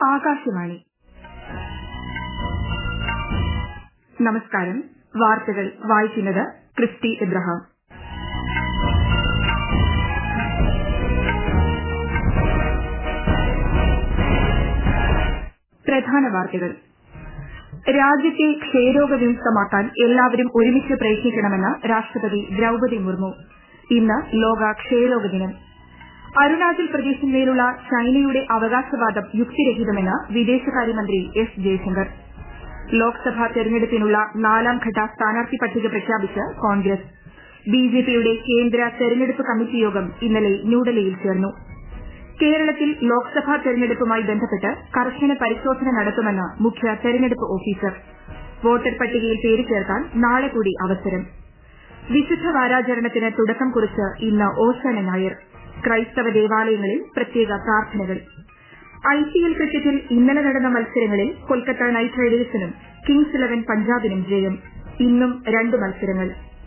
ആകാശവാണി നമസ്കാരം വാർത്തകൾ വായിക്കുന്നത് ക്രിസ്റ്റി എബ്രഹാം പ്രധാന വാർത്തകൾ രാജ്യത്തെ ക്ഷയരോഗ വിമുക്തമാക്കാൻ എല്ലാവരും ഒരുമിച്ച് പ്രയത്നിക്കണമെന്ന് രാഷ്ട്രപതി ദ്രൌപതി മുർമു ഇന്ന് ലോക ക്ഷയരോഗ ദിനം അരുണാചൽ പ്രദേശിന്മേലുള്ള ചൈനയുടെ അവകാശവാദം യുക്തിരഹിതമെന്ന് വിദേശകാര്യമന്ത്രി എസ് ജയശങ്കർ ലോക്സഭാ തെരഞ്ഞെടുപ്പിനുള്ള നാലാംഘട്ട സ്ഥാനാർത്ഥി പട്ടിക പ്രഖ്യാപിച്ച് കോൺഗ്രസ് ബിജെപിയുടെ കേന്ദ്ര തെരഞ്ഞെടുപ്പ് കമ്മിറ്റി യോഗം ഇന്നലെ ന്യൂഡൽഹിയിൽ ചേർന്നു കേരളത്തിൽ ലോക്സഭാ തെരഞ്ഞെടുപ്പുമായി ബന്ധപ്പെട്ട് കർശന പരിശോധന നടത്തുമെന്ന് മുഖ്യ തെരഞ്ഞെടുപ്പ് ഓഫീസർ വോട്ടർ പട്ടികയിൽ പേര് ചേർക്കാൻ നാളെ കൂടി അവസരം വിശുദ്ധ വാരാചരണത്തിന് തുടക്കം കുറിച്ച് ഇന്ന് ഓശാന ഞായർ ക്രൈസ്തവ ദേവാലയങ്ങളിൽ പ്രത്യേക പ്രാർത്ഥനകൾ ഐപിഎൽ ക്രിക്കറ്റിൽ ഇന്നലെ നടന്ന മത്സരങ്ങളിൽ കൊൽക്കത്ത നൈറ്റ് റൈഡേഴ്സിനും കിങ്സ് ഇലവൻ പഞ്ചാബിനും ജയം ഇന്നും രണ്ട് മത്സരങ്ങൾ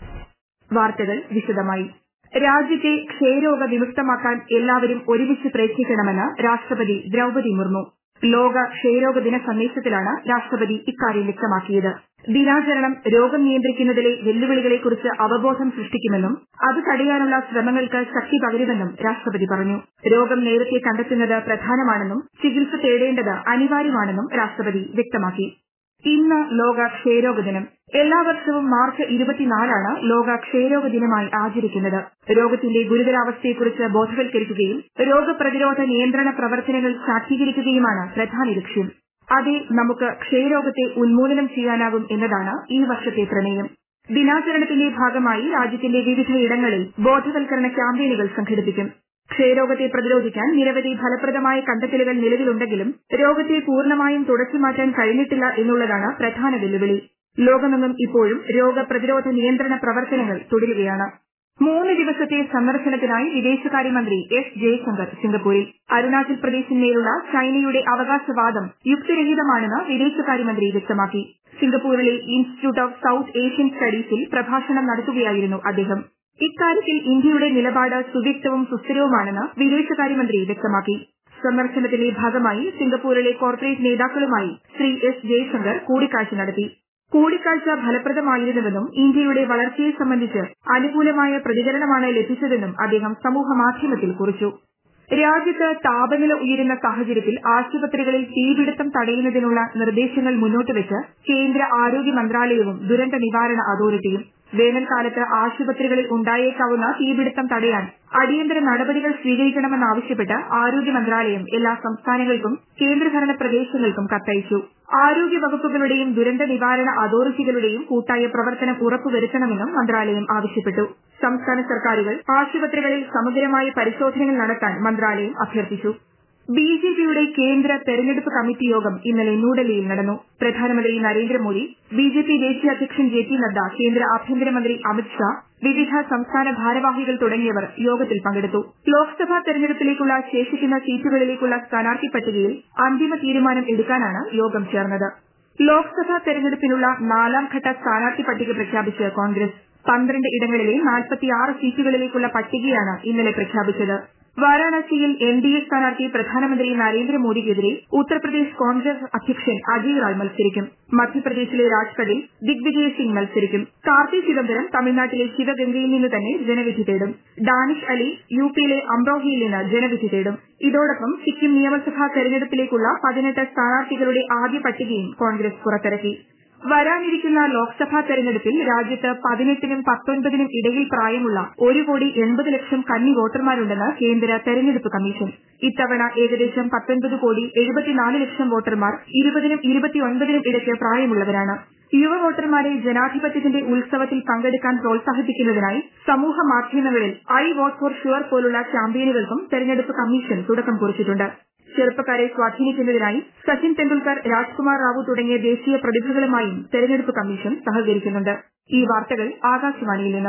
വാർത്തകൾ വിശദമായി രാജ്യത്തെ ക്ഷയരോഗ വിമുക്തമാക്കാൻ എല്ലാവരും ഒരുമിച്ച് പ്രയത്നിക്കണമെന്ന് രാഷ്ട്രപതി ദ്രൌപതി മുർമു ലോക ക്ഷയരോഗ ദിന സന്ദേശത്തിലാണ് രാഷ്ട്രപതി ഇക്കാര്യം വ്യക്തമാക്കിയത് ദിനാചരണം രോഗം നിയന്ത്രിക്കുന്നതിലെ വെല്ലുവിളികളെക്കുറിച്ച് അവബോധം സൃഷ്ടിക്കുമെന്നും അത് തടയാനുള്ള ശ്രമങ്ങൾക്ക് ശക്തി പകരുമെന്നും രാഷ്ട്രപതി പറഞ്ഞു രോഗം നേരത്തെ കണ്ടെത്തുന്നത് പ്രധാനമാണെന്നും ചികിത്സ തേടേണ്ടത് അനിവാര്യമാണെന്നും രാഷ്ട്രപതി വ്യക്തമാക്കി ഇന്ന് ലോക ക്ഷയരോഗ ദിനം എല്ലാ വർഷവും മാർച്ച് ഇരുപത്തിനാലാണ് ലോക ക്ഷയരോഗ ദിനമായി ആചരിക്കുന്നത് രോഗത്തിന്റെ ഗുരുതരാവസ്ഥയെക്കുറിച്ച് ബോധവൽക്കരിക്കുകയും രോഗപ്രതിരോധ നിയന്ത്രണ പ്രവർത്തനങ്ങൾ ശാക്തീകരിക്കുകയുമാണ് പ്രധാന ലക്ഷ്യം അതെ നമുക്ക് ക്ഷയരോഗത്തെ ഉന്മൂലനം ചെയ്യാനാകും എന്നതാണ് ഈ വർഷത്തെ പ്രമേയം ദിനാചരണത്തിന്റെ ഭാഗമായി രാജ്യത്തിന്റെ വിവിധയിടങ്ങളിൽ ബോധവൽക്കരണ ക്യാമ്പയിനുകൾ സംഘടിപ്പിക്കും ക്ഷയരോഗത്തെ പ്രതിരോധിക്കാൻ നിരവധി ഫലപ്രദമായ കണ്ടെത്തലുകൾ നിലവിലുണ്ടെങ്കിലും രോഗത്തെ പൂർണ്ണമായും തുടച്ചുമാറ്റാൻ കഴിഞ്ഞിട്ടില്ല എന്നുള്ളതാണ് പ്രധാന വെല്ലുവിളി ലോകമെങ്ങും ഇപ്പോഴും രോഗപ്രതിരോധ നിയന്ത്രണ പ്രവർത്തനങ്ങൾ തുടരുകയാണ് മൂന്ന് ദിവസത്തെ സന്ദർശനത്തിനായി വിദേശകാര്യമന്ത്രി എസ് ജയശങ്കർ സിംഗപ്പൂരിൽ അരുണാചൽ പ്രദേശിന്മേലുള്ള ചൈനയുടെ അവകാശവാദം യുക്തിരഹിതമാണെന്ന് വിദേശകാര്യമന്ത്രി വ്യക്തമാക്കി സിംഗപ്പൂരിലെ ഇൻസ്റ്റിറ്റ്യൂട്ട് ഓഫ് സൌത്ത് ഏഷ്യൻ സ്റ്റഡീസിൽ പ്രഭാഷണം നടത്തുകയായിരുന്നു അദ്ദേഹം ഇക്കാര്യത്തിൽ ഇന്ത്യയുടെ നിലപാട് സുവ്യക്തവും സുസ്ഥിരവുമാണെന്ന് വിദേശകാര്യമന്ത്രി വ്യക്തമാക്കി സന്ദർശനത്തിന്റെ ഭാഗമായി സിംഗപ്പൂരിലെ കോർപ്പറേറ്റ് നേതാക്കളുമായി ശ്രീ എസ് ജയശങ്കർ കൂടിക്കാഴ്ച നടത്തി കൂടിക്കാഴ്ച ഫലപ്രദമായിരുന്നുവെന്നും ഇന്ത്യയുടെ വളർച്ചയെ സംബന്ധിച്ച് അനുകൂലമായ പ്രതികരണമാണ് ലഭിച്ചതെന്നും അദ്ദേഹം സമൂഹമാധ്യമത്തിൽ കുറിച്ചു രാജ്യത്ത് താപനില ഉയരുന്ന സാഹചര്യത്തിൽ ആശുപത്രികളിൽ തീപിടുത്തം തടയുന്നതിനുള്ള നിർദ്ദേശങ്ങൾ മുന്നോട്ടുവച്ച് കേന്ദ്ര ആരോഗ്യ മന്ത്രാലയവും ദുരന്ത നിവാരണ അതോറിറ്റിയും വേനൽക്കാലത്ത് ആശുപത്രികളിൽ ഉണ്ടായേക്കാവുന്ന തീപിടുത്തം തടയാൻ അടിയന്തര നടപടികൾ സ്വീകരിക്കണമെന്നാവശ്യപ്പെട്ട് ആരോഗ്യ മന്ത്രാലയം എല്ലാ സംസ്ഥാനങ്ങൾക്കും കേന്ദ്രഭരണ പ്രദേശങ്ങൾക്കും കത്തയച്ചു ആരോഗ്യ വകുപ്പുകളുടെയും ദുരന്ത നിവാരണ അതോറിറ്റികളുടെയും കൂട്ടായ പ്രവർത്തനം ഉറപ്പുവരുത്തണമെന്നും മന്ത്രാലയം ആവശ്യപ്പെട്ടു സംസ്ഥാന സർക്കാരുകൾ ആശുപത്രികളിൽ സമഗ്രമായ പരിശോധനകൾ നടത്താൻ മന്ത്രാലയം അഭ്യർത്ഥിച്ചു ബിജെപിയുടെ കേന്ദ്ര തെരഞ്ഞെടുപ്പ് കമ്മിറ്റി യോഗം ഇന്നലെ ന്യൂഡൽഹിയിൽ നടന്നു പ്രധാനമന്ത്രി നരേന്ദ്രമോദി ബിജെപി ദേശീയ അധ്യക്ഷൻ ജെ പി നദ്ദ കേന്ദ്ര ആഭ്യന്തരമന്ത്രി അമിത്ഷാ വിവിധ സംസ്ഥാന ഭാരവാഹികൾ തുടങ്ങിയവർ യോഗത്തിൽ പങ്കെടുത്തു ലോക്സഭാ തെരഞ്ഞെടുപ്പിലേക്കുള്ള ശേഷിക്കുന്ന സീറ്റുകളിലേക്കുള്ള സ്ഥാനാർത്ഥി പട്ടികയിൽ അന്തിമ തീരുമാനം എടുക്കാനാണ് യോഗം ചേർന്നത് ലോക്സഭാ തെരഞ്ഞെടുപ്പിനുള്ള നാലാംഘട്ട സ്ഥാനാർത്ഥി പട്ടിക പ്രഖ്യാപിച്ച് കോൺഗ്രസ് പന്ത്രണ്ട് ഇടങ്ങളിലെ നാൽപ്പത്തിയാറ് സീറ്റുകളിലേക്കുള്ള പട്ടികയാണ് ഇന്നലെ പ്രഖ്യാപിച്ചത് വാരാണസിയിൽ എൻ ഡി എ സ്ഥാനാർത്ഥി പ്രധാനമന്ത്രി നരേന്ദ്രമോദിക്കെതിരെ ഉത്തർപ്രദേശ് കോൺഗ്രസ് അധ്യക്ഷൻ അജയ് റായ് മത്സരിക്കും മധ്യപ്രദേശിലെ രാജ്കട്ടിൽ ദിഗ്വിജയ് സിംഗ് മത്സരിക്കും കാർത്തി ചിദംബരം തമിഴ്നാട്ടിലെ ശിവഗംഗയിൽ നിന്ന് തന്നെ ജനവിധി തേടും ഡാനിഷ് അലി യു പിയിലെ അംറോഹിയിൽ നിന്ന് ജനവിധി തേടും ഇതോടൊപ്പം സിക്കിം നിയമസഭാ തെരഞ്ഞെടുപ്പിലേക്കുള്ള പതിനെട്ട് സ്ഥാനാർത്ഥികളുടെ ആദ്യ പട്ടികയും കോൺഗ്രസ് പുറത്തിറക്കി വരാനിരിക്കുന്ന ലോക്സഭാ തെരഞ്ഞെടുപ്പിൽ രാജ്യത്ത് പതിനെട്ടിനും പത്തൊൻപതിനും ഇടയിൽ പ്രായമുള്ള ഒരു കോടി എൺപത് ലക്ഷം കന്നി വോട്ടർമാരുണ്ടെന്ന് കേന്ദ്ര തെരഞ്ഞെടുപ്പ് കമ്മീഷൻ ഇത്തവണ ഏകദേശം പത്തൊൻപത് കോടി എഴുപത്തിനാല് ലക്ഷം വോട്ടർമാർ ഇരുപതിനും ഇരുപത്തിയൊൻപതിനും ഇടയ്ക്ക് പ്രായമുള്ളവരാണ് യുവ വോട്ടർമാരെ ജനാധിപത്യത്തിന്റെ ഉത്സവത്തിൽ പങ്കെടുക്കാൻ പ്രോത്സാഹിപ്പിക്കുന്നതിനായി സമൂഹ മാധ്യമങ്ങളിൽ ഐ വോട്ട് ഫോർ ഷുവർ പോലുള്ള ക്യാമ്പയിനുകൾക്കും തെരഞ്ഞെടുപ്പ് കമ്മീഷൻ തുടക്കം കുറിച്ചിട്ടുണ്ട് ചെറുപ്പക്കാരെ സ്വാധീനിക്കുന്നതിനായി സച്ചിൻ തെണ്ടുൽക്കർ രാജ്കുമാർ റാവു തുടങ്ങിയ ദേശീയ പ്രതിഭകളുമായും തെരഞ്ഞെടുപ്പ് കമ്മീഷൻ സഹകരിക്കുന്നുണ്ട് ഈ വാർത്തകൾ ആകാശവാണിയിൽ നിന്ന്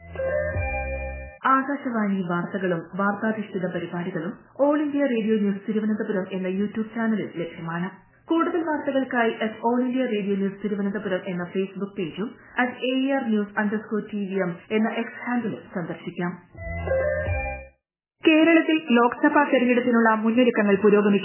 ആകാശവാണി വാർത്തകളും വാർത്താധിഷ്ഠിത പരിപാടികളും All India Radio News Thiruvananthapuram എന്ന യൂട്യൂബ് ചാനലിൽ ലഭ്യമാണ് കൂടുതൽ വാർത്തകൾക്കായി at All India Radio News Thiruvananthapuram എന്ന ഫേസ്ബുക്ക് പേജും at A R news underscore T V M എന്ന എക്സ് ഹാൻഡിലും സന്ദർശിക്കാം കേരളത്തിൽ ലോക്സഭാ തെരഞ്ഞെടുപ്പിനുള്ള മുന്നൊരുക്കങ്ങൾ പുരോഗമിക്കുന്നു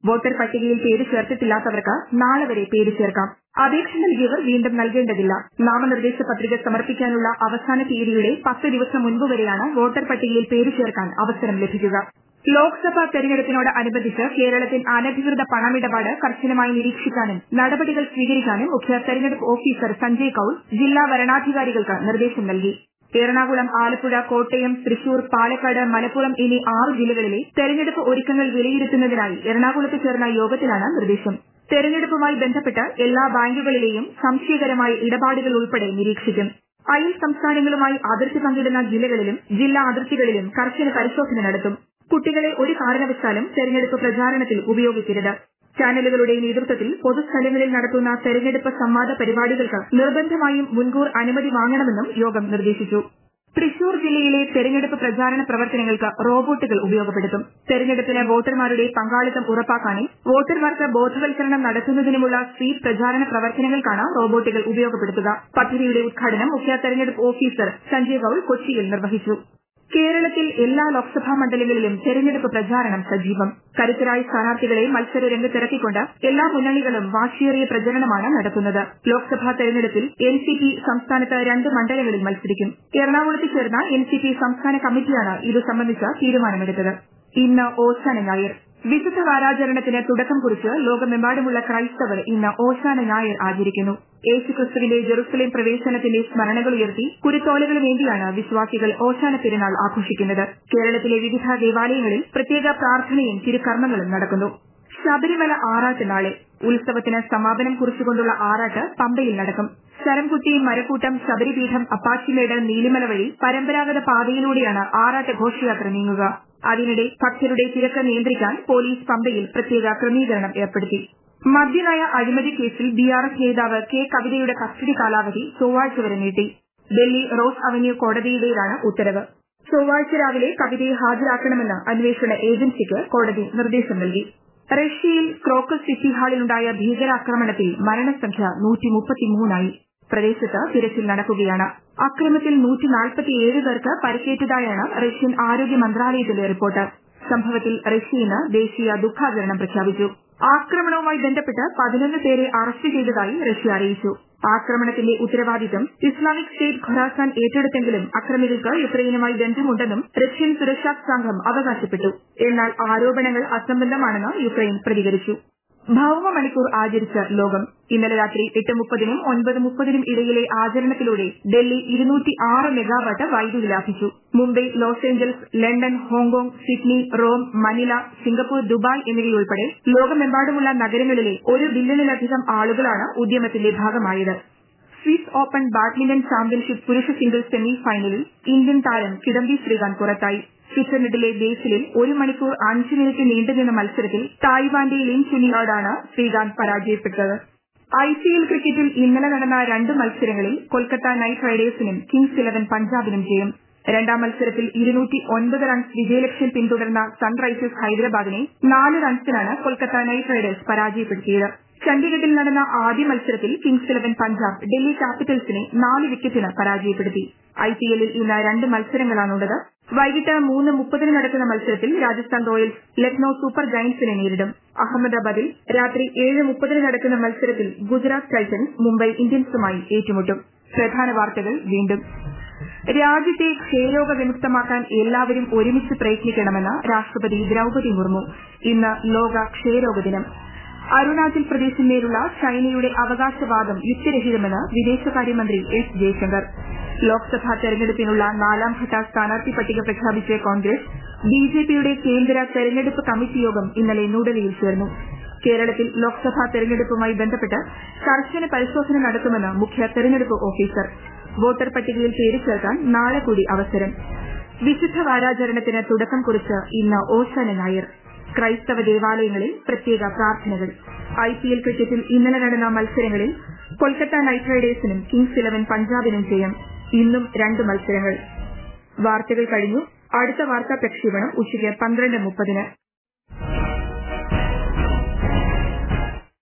വോട്ടർ പട്ടികയിൽ പേര് ചേർത്തിട്ടില്ലാത്തവർക്ക് നാളെ വരെ പേര് ചേർക്കാം അപേക്ഷ നൽകിയവർ വീണ്ടും നൽകേണ്ടതില്ല നാമനിർദ്ദേശ പത്രിക സമർപ്പിക്കാനുള്ള അവസാന തീയതിയുടെ പത്ത് ദിവസം മുൻപ് വരെയാണ് വോട്ടർ പട്ടികയിൽ പേര് ചേർക്കാൻ അവസരം ലഭിക്കുക ലോക്സഭാ തെരഞ്ഞെടുപ്പിനോട് അനുബന്ധിച്ച് കേരളത്തിൽ അനധികൃത പണമിടപാട് കർശനമായി നിരീക്ഷിക്കാനും നടപടികൾ സ്വീകരിക്കാനും മുഖ്യ തെരഞ്ഞെടുപ്പ് ഓഫീസർ സഞ്ജയ് കൌൾ ജില്ലാ വരണാധികാരികൾക്ക് നിർദ്ദേശം നൽകി എറണാകുളം ആലപ്പുഴ കോട്ടയം തൃശൂർ പാലക്കാട് മലപ്പുറം എന്നീ ആറ് ജില്ലകളിലെ തെരഞ്ഞെടുപ്പ് ഒരുക്കങ്ങൾ വിലയിരുത്തുന്നതിനായി എറണാകുളത്ത് ചേർന്ന യോഗത്തിലാണ് നിർദ്ദേശം തെരഞ്ഞെടുപ്പുമായി ബന്ധപ്പെട്ട് എല്ലാ ബാങ്കുകളിലെയും സംശയകരമായ ഇടപാടുകൾ ഉൾപ്പെടെ നിരീക്ഷിക്കും അയൽ സംസ്ഥാനങ്ങളുമായി അതിർത്തി പങ്കിടുന്ന ജില്ലകളിലും ജില്ലാ അതിർത്തികളിലും കർശന പരിശോധന നടത്തും കുട്ടികളെ ഒരു കാരണവശാലും തെരഞ്ഞെടുപ്പ് പ്രചാരണത്തിൽ ഉപയോഗിക്കരുത് ചാനലുകളുടെ നേതൃത്വത്തിൽ പൊതുസ്ഥലങ്ങളിൽ നടത്തുന്ന തെരഞ്ഞെടുപ്പ് സംവാദ പരിപാടികൾക്ക് നിർബന്ധമായും മുൻകൂർ അനുമതി വാങ്ങണമെന്നും യോഗം നിർദ്ദേശിച്ചു തൃശൂർ ജില്ലയിലെ തെരഞ്ഞെടുപ്പ് പ്രചാരണ പ്രവർത്തനങ്ങൾക്ക് റോബോട്ടുകൾ ഉപയോഗപ്പെടുത്തും തെരഞ്ഞെടുപ്പിന് വോട്ടർമാരുടെ പങ്കാളിത്തം ഉറപ്പാക്കാനും വോട്ടർമാർക്ക് ബോധവൽക്കരണം നടത്തുന്നതിനുമുള്ള സ്വീപ് പ്രചാരണ പ്രവർത്തനങ്ങൾക്കാണ് റോബോട്ടുകൾ ഉപയോഗപ്പെടുത്തുക പദ്ധതിയുടെ ഉദ്ഘാടനം മുഖ്യ തെരഞ്ഞെടുപ്പ് ഓഫീസർ സഞ്ജയ് കൌൾ കൊച്ചിയിൽ നിർവഹിച്ചു കേരളത്തിൽ എല്ലാ ലോക്സഭാ മണ്ഡലങ്ങളിലും തെരഞ്ഞെടുപ്പ് പ്രചാരണം സജീവം കരുത്തരായ സ്ഥാനാർത്ഥികളെ മത്സര രംഗത്തിറക്കിക്കൊണ്ട് എല്ലാ മുന്നണികളും വാശിയേറിയ പ്രചരണമാണ് നടത്തുന്നത് ലോക്സഭാ തെരഞ്ഞെടുപ്പിൽ എൻ സി പി സംസ്ഥാനത്ത് രണ്ട് മണ്ഡലങ്ങളിൽ മത്സരിക്കും എറണാകുളത്ത് ചേർന്ന എൻ സി പി സംസ്ഥാന കമ്മിറ്റിയാണ് ഇത് സംബന്ധിച്ച തീരുമാനമെടുത്തത് ഇന്ന് ഓശാന ഞായർ വിശുദ്ധ വാരാചരണത്തിന് തുടക്കം കുറിച്ച് ലോകമെമ്പാടുമുള്ള ക്രൈസ്തവർ ഇന്ന് ഓശാന ഞായർ ആചരിക്കുന്നു യേശുക്രിസ്തുവിന്റെ ജെറുസലേം പ്രവേശനത്തിന്റെ സ്മരണകൾ ഉയർത്തി കുരുത്തോലകളുമേന്തിയാണ് വിശ്വാസികൾ ഓശാന പെരുന്നാൾ ആഘോഷിക്കുന്നത് കേരളത്തിലെ വിവിധ ദേവാലയങ്ങളിൽ പ്രത്യേക പ്രാർത്ഥനയും തിരുക്കർമ്മങ്ങളും നടക്കുന്നു ശബരിമല ആറാട്ട് നാളെ ഉത്സവത്തിന് സമാപനം കുറിച്ചുകൊണ്ടുള്ള ആറാട്ട് പമ്പയിൽ നടക്കും ശരംകുത്തി മരക്കൂട്ടം ശബരിപീഠം അപ്പാച്ചിമേട് നീലിമല വഴി പരമ്പരാഗത പാതയിലൂടെയാണ് ആറാട്ട് ഘോഷയാത്ര നീങ്ങുക അതിനിടെ ഭക്തരുടെ തിരക്ക് നിയന്ത്രിക്കാൻ പോലീസ് പമ്പയിൽ പ്രത്യേക ക്രമീകരണം ഏർപ്പെടുത്തി മദ്യനയ അഴിമതി കേസിൽ ബിആർഎസ് നേതാവ് കെ കവിതയുടെ കസ്റ്റഡി കാലാവധി ചൊവ്വാഴ്ച വരെ നീട്ടി ഡൽഹി റോസ് അവന്യൂ കോടതിയുടേതാണ് ഉത്തരവ് ചൊവ്വാഴ്ച രാവിലെ കവിതയെ ഹാജരാക്കണമെന്ന് അന്വേഷണ ഏജൻസിക്ക് കോടതി നിർദ്ദേശം നൽകി റഷ്യയിൽ ക്രോക്കസ് സിറ്റി ഹാളിലുണ്ടായ ഭീകരാക്രമണത്തിൽ മരണസംഖ്യ നൂറ്റിമുപ്പത്തിമൂന്നായി പ്രദേശത്ത് തിരച്ചിൽ നടക്കുകയാണ് അക്രമത്തിൽ നൂറ്റിനാൽപ്പത്തിയേഴ് പേർക്ക് പരിക്കേറ്റതായാണ് റഷ്യൻ ആരോഗ്യ മന്ത്രാലയത്തിന്റെ റിപ്പോർട്ട് സംഭവത്തിൽ റഷ്യ ഇന്ന് ദേശീയ ദുഃഖാചരണം പ്രഖ്യാപിച്ചു ആക്രമണവുമായി ബന്ധപ്പെട്ട് പതിനൊന്ന് പേരെ അറസ്റ്റ് ചെയ്തതായി റഷ്യ അറിയിച്ചു ആക്രമണത്തിന്റെ ഉത്തരവാദിത്തം ഇസ്ലാമിക് സ്റ്റേറ്റ് ഖൊറാസാൻ ഏറ്റെടുത്തെങ്കിലും അക്രമികൾക്ക് യുക്രൈനുമായി ബന്ധമുണ്ടെന്നും റഷ്യൻ സുരക്ഷാ സംഘം അവകാശപ്പെട്ടു എന്നാൽ ആരോപണങ്ങൾ അസംബന്ധമാണെന്ന് യുക്രൈൻ പ്രതികരിച്ചു ഭൌമ മണിക്കൂർ ആചരിച്ച ലോകം ഇന്നലെ രാത്രി എട്ട് മുപ്പതിനും ഒൻപത് മുപ്പതിനും ഇടയിലെ ആചരണത്തിലൂടെ ഡൽഹി ഇരുന്നൂറ്റി ആറ് മെഗാവാട്ട് വൈദ്യുതി ലാഭിച്ചു Mumbai Los Angeles London Hong Kong Sydney Rome Manila Singapore Dubai എന്നിവയുൾപ്പെടെ ലോകമെമ്പാടുമുള്ള നഗരങ്ങളിലെ ഒരു ബില്യണിലധികം ആളുകളാണ് ഉദ്യമത്തിന്റെ ഭാഗമായത് സ്വിസ് ഓപ്പൺ ബാഡ്മിന്റൺ ചാമ്പ്യൻഷിപ്പ് പുരുഷ സിംഗിൾസ് സെമി ഫൈനലിൽ ഇന്ത്യൻ താരം കിഡംബി ശ്രീകാന്ത് പുറത്തായി സ്വിറ്റ്സർലൻഡിലെ ബേസിലിൽ ഒരു മണിക്കൂർ അഞ്ച് മിനിറ്റ് നീണ്ടുനിന്ന മത്സരത്തിൽ തായ്വാന്റെ ലിൻ ചുനിയോടാണ് ശ്രീകാന്ത് പരാജയപ്പെട്ടത് ഐപിഎൽ ക്രിക്കറ്റിൽ ഇന്നലെ നടന്ന രണ്ട് മത്സരങ്ങളിൽ കൊൽക്കത്ത നൈറ്റ് റൈഡേഴ്സിനും കിങ്സ് ഇലവൻ പഞ്ചാബിനും ജയം രണ്ടാം മത്സരത്തിൽ ഇരുന്നൂറ്റി ഒൻപത് റൺസ് വിജയലക്ഷ്യം പിന്തുടർന്ന സൺറൈസേഴ്സ് ഹൈദരാബാദിനെ നാല് റൺസിനാണ് കൊൽക്കത്ത നൈറ്റ് റൈഡേഴ്സ് പരാജയപ്പെടുത്തിയത് ചണ്ഡീഗഡിൽ നടന്ന ആദ്യ മത്സരത്തിൽ കിങ്സ് ഇലവൻ പഞ്ചാബ് ഡൽഹി ക്യാപിറ്റൽസിനെ നാല് വിക്കറ്റിന് പരാജയപ്പെടുത്തി ഐപിഎല്ലിൽ ഇന്ന് രണ്ട് മത്സരങ്ങളാണുള്ളത് വൈകിട്ട് മൂന്ന് മുപ്പതിന് നടക്കുന്ന മത്സരത്തിൽ രാജസ്ഥാൻ റോയൽസ് ലക്നൌ സൂപ്പർ ജയന്റ്സിനെ നേരിടും അഹമ്മദാബാദിൽ രാത്രി ഏഴ് മുപ്പതിന് നടക്കുന്ന മത്സരത്തിൽ ഗുജറാത്ത് ടൈറ്റൻസ് മുംബൈ ഇന്ത്യൻസുമായി ഏറ്റുമുട്ടും പ്രധാന വാർത്തകൾ വീണ്ടും രാജ്യത്തെ ക്ഷയരോഗ വിമുക്തമാക്കാൻ എല്ലാവരും ഒരുമിച്ച് പ്രയത്നിക്കണമെന്ന് രാഷ്ട്രപതി ദ്രൌപതി മുർമു ഇന്ന് ലോക ക്ഷയരോഗ ദിനം അരുണാചൽ പ്രദേശിന്മേലുള്ള ചൈനയുടെ അവകാശവാദം യുക്തിരഹിതമെന്ന് വിദേശകാര്യമന്ത്രി എസ് ജയശങ്കർ ലോക്സഭാ തെരഞ്ഞെടുപ്പിനുള്ള നാലാംഘട്ട സ്ഥാനാർത്ഥി പട്ടിക പ്രഖ്യാപിച്ച കോൺഗ്രസ് ബിജെപിയുടെ കേന്ദ്ര തെരഞ്ഞെടുപ്പ് കമ്മിറ്റി യോഗം ഇന്നലെ ന്യൂഡൽഹിയിൽ ചേർന്നു കേരളത്തിൽ ലോക്സഭാ തെരഞ്ഞെടുപ്പുമായി ബന്ധപ്പെട്ട് കർശന പരിശോധന നടത്തുമെന്ന് മുഖ്യ തെരഞ്ഞെടുപ്പ് ഓഫീസർ വോട്ടർ പട്ടികയിൽ പേര് ചേർക്കാൻ നാളെ കൂടി അവസരം വിശുദ്ധ വാരാചരണത്തിന് തുടക്കം കുറിച്ച് ഇന്ന് ഓശാന ഞായർ ക്രൈസ്തവ ദേവാലയങ്ങളിൽ പ്രത്യേക പ്രാർത്ഥനകൾ ഐപിഎൽ ക്രിക്കറ്റിൽ ഇന്നലെ നടന്ന മത്സരങ്ങളിൽ കൊൽക്കത്ത നൈറ്റ് റൈഡേഴ്സിനും കിങ്സ് ഇലവൻ പഞ്ചാബിനും ജയം ഇന്നും രണ്ട് മത്സരങ്ങൾ വാർത്തകൾ കഴിഞ്ഞു അടുത്ത വാർത്താ പ്രക്ഷേപണം ഉച്ചയ്ക്ക് പന്ത്രണ്ട് മുപ്പതിന്